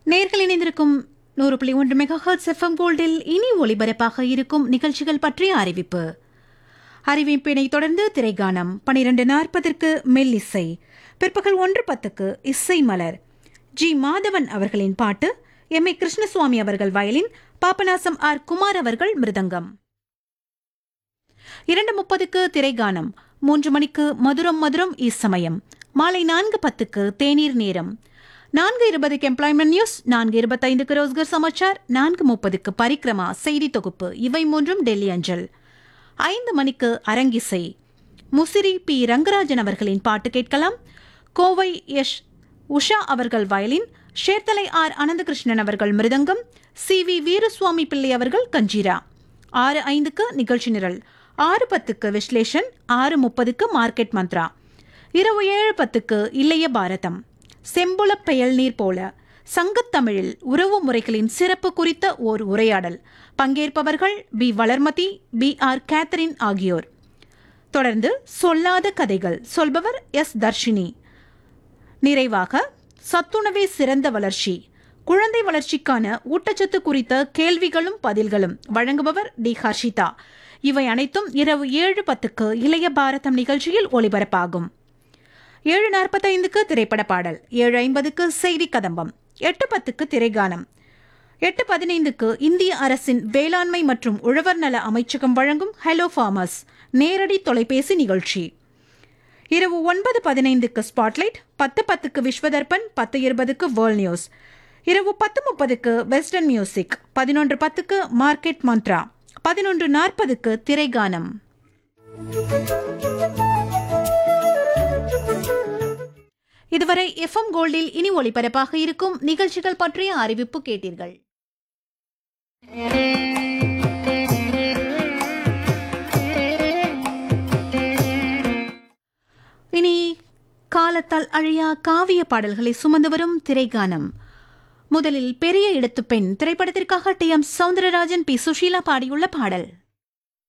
நேர்கள் இணைந்திருக்கும் நூறு புள்ளி ஒன்று மெகா ஹர்ட்ஸ் எஃப்எம் கோல்டில் இனி ஒளிபரப்பாக இருக்கும் நிகழ்ச்சிகள் பற்றிய அறிவிப்பு அறிவிப்பினை தொடர்ந்து திரைகானம் பனிரெண்டு நாற்பதற்கு மெல்லிசை பிற்பகல் ஒன்று பத்துக்கு இசை மலர் ஜி மாதவன் அவர்களின் பாட்டு எம் ஏ கிருஷ்ணசுவாமி அவர்கள் வயலின் பாபநாசம் ஆர் குமார் அவர்கள் மிருதங்கம் இரண்டு முப்பதுக்கு திரைகானம் மூன்று மணிக்கு மதுரம் மதுரம் இசமயம் மாலை நான்கு பத்துக்கு தேநீர் நேரம் நான்கு இருபதுக்கு எம்ப்ளாய்மெண்ட் நியூஸ் நான்கு இருபத்தைந்துக்கு ரோஸ்கர் சமாச்சார் நான்கு முப்பதுக்கு பரிக்ரமா செய்தி தொகுப்பு இவை மூன்றும் டெல்லி அஞ்சல் ஐந்து மணிக்கு அரங்கிசை முசிறி பி ரங்கராஜன் அவர்களின் பாட்டு கேட்கலாம் கோவை எஸ் உஷா அவர்கள் வயலின் ஷேர்தலை ஆர் அனந்தகிருஷ்ணன் அவர்கள் மிருதங்கம் சி வி வீரசுவாமி பிள்ளை அவர்கள் கஞ்சீரா ஆறு ஐந்துக்கு நிகழ்ச்சி நிரல் ஆறு பத்துக்கு விஸ்லேஷன் ஆறு முப்பதுக்கு மார்க்கெட் மந்த்ரா இரவு ஏழு பத்துக்கு இளைய பாரதம் செம்புல பெயல் நீர் போல சங்கத்தமிழில் உறவு முறைகளின் சிறப்பு குறித்த ஓர் உரையாடல் பங்கேற்பவர்கள் P Valarmathi P R Catherine ஆகியோர் தொடர்ந்து சொல்லாத கதைகள் சொல்பவர் எஸ் தர்ஷினி நிறைவாக சத்துணவே சிறந்த வளர்ச்சி குழந்தை வளர்ச்சிக்கான ஊட்டச்சத்து குறித்த கேள்விகளும் பதில்களும் வழங்குபவர் டி ஹர்ஷிதா இவை அனைத்தும் இரவு ஏழு பத்துக்கு இளைய பாரதம் நிகழ்ச்சியில் ஒளிபரப்பாகும் ஏழு நாற்பத்தைந்துக்கு திரைப்பட பாடல் ஏழு ஐம்பதுக்கு செய்தி கதம்பம் எட்டு பத்துக்கு திரைகானம் எட்டு பதினைந்துக்கு இந்திய அரசின் வேளாண்மை மற்றும் உழவர் நல அமைச்சகம் வழங்கும் ஹலோ ஃபார்மர்ஸ் நேரடி தொலைபேசி நிகழ்ச்சி இரவு ஒன்பது பதினைந்துக்கு ஸ்பாட்லைட் பத்து பத்துக்கு விஸ்வதர்பன் பத்து இருபதுக்கு வேர்ல்ட் நியூஸ் இரவு பத்து முப்பதுக்கு வெஸ்டர்ன் மியூசிக் பதினொன்று பத்துக்கு மார்க்கெட் மந்த்ரா பதினொன்று நாற்பதுக்கு திரைகானம் இதுவரை எஃப்எம் கோல்டில் இனி ஒளிபரப்பாக இருக்கும் நிகழ்ச்சிகள் பற்றிய அறிவிப்பு கேட்டீர்கள் இனி காலத்தால் அழியா காவிய பாடல்களை சுமந்து வரும் திரைகானம் முதலில் பெரிய இடத்து பெண் திரைப்படத்திற்காக T M Soundararajan P Susheela பாடியுள்ள பாடல்